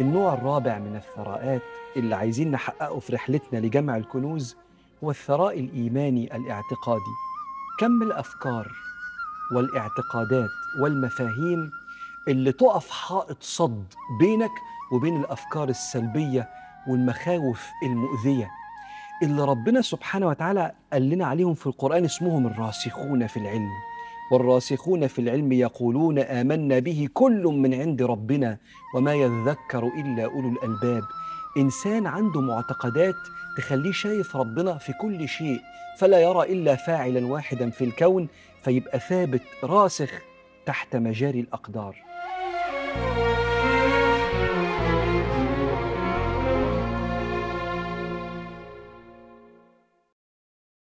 النوع الرابع من الثراءات اللي عايزين نحققه في رحلتنا لجمع الكنوز هو الثراء الإيماني الاعتقادي كم الأفكار والاعتقادات والمفاهيم اللي تقف حائط صد بينك وبين الأفكار السلبية والمخاوف المؤذية اللي ربنا سبحانه وتعالى قال لنا عليهم في القرآن اسمهم الراسخون في العلم والراسخون في العلم يقولون آمنا به كل من عند ربنا وما يذكر إلا أولو الألباب إنسان عنده معتقدات تخليه شايف ربنا في كل شيء فلا يرى إلا فاعلا واحدا في الكون فيبقى ثابت راسخ تحت مجاري الأقدار